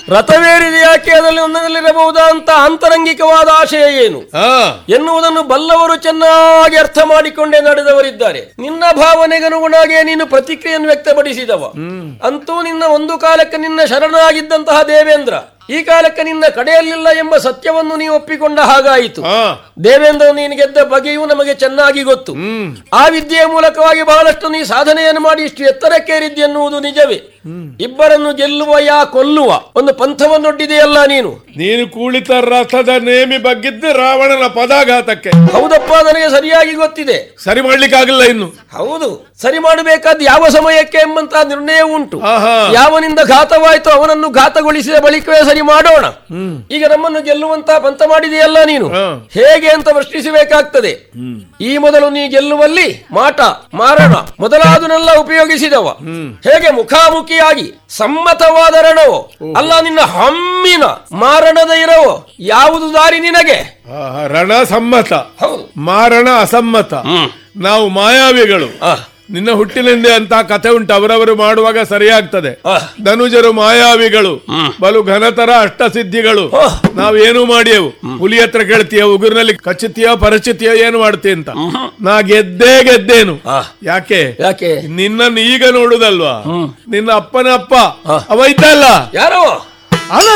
ರಥವೇರಿದೆ ಯಾಕೆ ಅದರಲ್ಲಿ ಒಂದರಲ್ಲಿರಬಹುದಾ ಅಂತ ಆಂತರಂಗಿಕವಾದ ಆಶಯ ಏನು ಹಾ ಎನ್ನುವುದನ್ನು ಬಲ್ಲವರು ಚೆನ್ನಾಗಿ ಅರ್ಥ ಮಾಡಿಕೊಂಡೇ ನಡೆದವರಿದ್ದಾರೆ ನಿನ್ನ ಭಾವನೆಗನುಗುಣಾಗಿ ನೀನು ಪ್ರತಿಕ್ರಿಯೆಯನ್ನು ವ್ಯಕ್ತಪಡಿಸಿದವ ಅಂತೂ ನಿನ್ನ ಒಂದು ಕಾಲಕ್ಕೆ ನಿನ್ನ ಶರಣಾಗಿದ್ದಂತಹ ದೇವೇಂದ್ರ ಈ ಕಾಲಕ್ಕೆ ನಿನ್ನ ಕಡೆಯಲ್ಲಿಲ್ಲ ಎಂಬ ಸತ್ಯವನ್ನು ನೀವು ಒಪ್ಪಿಕೊಂಡ ಹಾಗಾಯಿತು ಹಾ ದೇವೇಂದ್ರ ನೀನು ಗೆದ್ದ ಬಗೆಯೂ ನಮಗೆ ಚೆನ್ನಾಗಿ ಗೊತ್ತು ಹ್ಮ್ ಆ ವಿದ್ಯೆಯ ಮೂಲಕವಾಗಿ ಬಹಳಷ್ಟು ನೀ ಸಾಧನೆಯನ್ನು ಮಾಡಿ ಇಷ್ಟು ಎತ್ತರಕ್ಕೇರಿದ್ದೆ ಎನ್ನುವುದು ನಿಜವೇ ಇಬ್ಬರನ್ನು ಗೆಲ್ಲುವ ಯಾ ಕೊಲ್ಲುವ ಒಂದು ಪಂಥವನ್ನೊಡ್ಡಿದೆಯಲ್ಲ ನೀನು ನೀನು ಕುಳಿತ ರಥದ ನೇಮಿ ಬಗ್ಗಿದ್ದು ರಾವಣನ ಪದಾಘಾತಕ್ಕೆ ಹೌದಪ್ಪ ನನಗೆ ಸರಿಯಾಗಿ ಗೊತ್ತಿದೆ ಸರಿ ಮಾಡ್ಲಿಕ್ಕಾಗಲ್ಲ ಇನ್ನು ಹೌದು ಸರಿ ಮಾಡಬೇಕಾದ ಯಾವ ಸಮಯಕ್ಕೆ ಎಂಬಂತಹ ನಿರ್ಣಯ ಉಂಟು ಆಹಾ. ಯಾವನಿಂದ ಘಾತವಾಯ್ತು ಅವನನ್ನು ಘಾತಗೊಳಿಸಿದ ಬಳಿಕವೇ ಸರಿ ಮಾಡೋಣ ಈಗ ನಮ್ಮನ್ನು ಗೆಲ್ಲುವಂತಹ ಪಂಥ ಮಾಡಿದೆಯಲ್ಲ ನೀನು ಹಾ. ಹೇಗೆ ಅಂತ ಪ್ರಶ್ನಿಸಬೇಕಾಗ್ತದೆ ಈ ಮೊದಲು ನೀ ಗೆಲ್ಲುವಲ್ಲಿ ಮಾಟ ಮಾರಣ ಮೊದಲಾದನ್ನೆಲ್ಲ ಉಪಯೋಗಿಸಿದವ ಹೇಗೆ ಮುಖಾಮುಖಿಯಾಗಿ ಸಮ್ಮತವಾದ ರಣವೋ ಅಲ್ಲ ನಿನ್ನ ಹಮ್ಮಿನ ಮಾರಣದ ಇರವೋ ಯಾವುದು ದಾರಿ ನಿನಗೆ ಆಹಾ, ರಣ ಸಮ್ಮತ ಹೌದು ಮಾರಣ ಅಸಮ್ಮತ ನಾವು ಮಾಯಾವಿಗಳು ಆ, ನಿನ್ನ ಹುಟ್ಟಿನಿಂದ ಅಂತ ಕಥೆ ಉಂಟು ಅವರವರು ಮಾಡುವಾಗ ಸರಿಯಾಗ್ತದೆ ಆ. ಧನುಜರು ಮಾಯಾವಿಗಳು ಬಲು ಘನತರ ಅಷ್ಟಸಿದ್ಧಿಗಳು ಓ. ನಾವೇನು ಮಾಡಿಯೆವು ಹುಲಿ ಹತ್ರ ಕೇಳ್ತೀಯ ಉಗುರಿನಲ್ಲಿ ಕಚ್ಚುತ್ತೀಯ ಪರಿಚಿತೀಯ ಏನು ಮಾಡ್ತೀಯ ಅಂತ ನಾ ಗೆದ್ದೇ ಗೆದ್ದೇನು ಆ. ಯಾಕೆ ಯಾಕೆ ನಿನ್ನನ್ನು ಈಗ ನೋಡುದಲ್ವಾ ನಿನ್ನ ಅಪ್ಪನ ಅಪ್ಪ ಅವ ಇದ್ದಲ್ಲ ಯಾರೋ ಅಲ್ಲ